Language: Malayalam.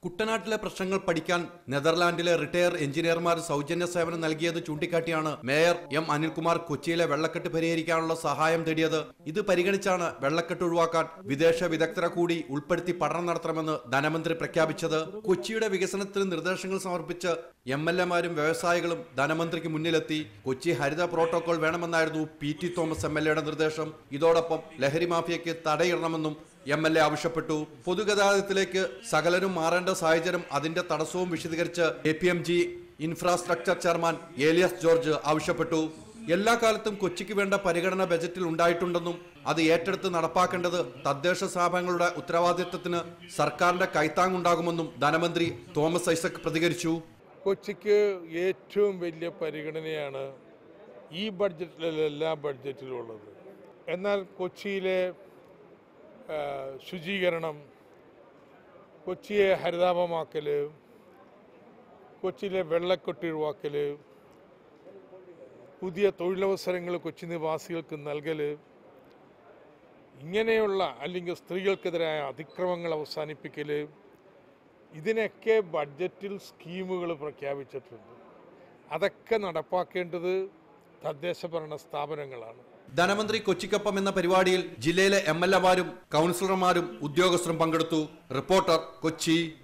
കുട്ടനാട്ടിലെ പ്രശ്നങ്ങൾ പഠിക്കാൻ നെതർലാൻഡിലെ റിട്ടയർ എഞ്ചിനീയർമാർ സൗജന്യ സേവനം നൽകിയത് ചൂണ്ടിക്കാട്ടിയാണ് മേയർ എം അനിൽകുമാർ കൊച്ചിയിലെ വെള്ളക്കെട്ട് പരിഹരിക്കാനുള്ള സഹായം തേടിയത് ഇത് പരിഗണിച്ചാണ് വെള്ളക്കെട്ട് ഒഴിവാക്കാൻ വിദേശ വിദഗ്ധരെ കൂടി ഉൾപ്പെടുത്തി പഠനം നടത്തണമെന്ന് ധനമന്ത്രി പ്രഖ്യാപിച്ചത് കൊച്ചിയുടെ വികസനത്തിന് നിർദ്ദേശങ്ങൾ സമർപ്പിച്ച് എം എൽ എമാരും വ്യവസായികളും ധനമന്ത്രിക്ക് മുന്നിലെത്തി കൊച്ചി ഹരിത പ്രോട്ടോകോൾ വേണമെന്നായിരുന്നു P T Thomas M L എയുടെ നിർദ്ദേശം ഇതോടൊപ്പം ലഹരി മാഫിയയ്ക്ക് തടയിടണമെന്നും എം എൽ എ ആവശ്യപ്പെട്ടു പൊതുഗതാഗതത്തിലേക്ക് സകലരും മാറേണ്ട സാഹചര്യം അതിന്റെ തടസ്സവും വിശദീകരിച്ച് A P M G infrastructure chairman Elias George ആവശ്യപ്പെട്ടു എല്ലാ കാലത്തും കൊച്ചിക്ക് വേണ്ട പരിഗണന ബജറ്റിൽ ഉണ്ടായിട്ടുണ്ടെന്നും അത് ഏറ്റെടുത്ത് നടപ്പാക്കേണ്ടത് തദ്ദേശ സ്ഥാപനങ്ങളുടെ ഉത്തരവാദിത്തത്തിന് സർക്കാരിന്റെ കൈത്താങ്ങുണ്ടാകുമെന്നും ധനമന്ത്രി തോമസ് ഐസക് പ്രതികരിച്ചു കൊച്ചിക്ക് ഏറ്റവും വലിയ പരിഗണനയാണ് ഈ ബഡ്ജറ്റിലല്ല എല്ലാ ബഡ്ജറ്റിലും ഉള്ളത് എന്നാൽ കൊച്ചിയിലെ ആ, ശുചീകരണം കൊച്ചിയെ ഹരിതാപമാക്കൽ കൊച്ചിയിലെ വെള്ളക്കെട്ട് ഒഴിവാക്കൽ പുതിയ തൊഴിലവസരങ്ങൾ കൊച്ചി നിവാസികൾക്ക് നൽകൽ ഇങ്ങനെയുള്ള അല്ലെങ്കിൽ സ്ത്രീകൾക്കെതിരായ അതിക്രമങ്ങൾ അവസാനിപ്പിക്കൽ ഇതിനൊക്കെ ബഡ്ജറ്റിൽ സ്കീമുകൾ പ്രഖ്യാപിച്ചിട്ടുണ്ട് അതൊക്കെ നടപ്പാക്കേണ്ടത് തദ്ദേശ ഭരണ സ്ഥാപനങ്ങളാണ് ധനമന്ത്രി കൊച്ചിക്കൊപ്പം എന്ന പരിപാടിയിൽ ജില്ലയിലെ എം എൽ എമാരും കൗൺസിലർമാരും ഉദ്യോഗസ്ഥരും പങ്കെടുത്തു റിപ്പോർട്ടർ കൊച്ചി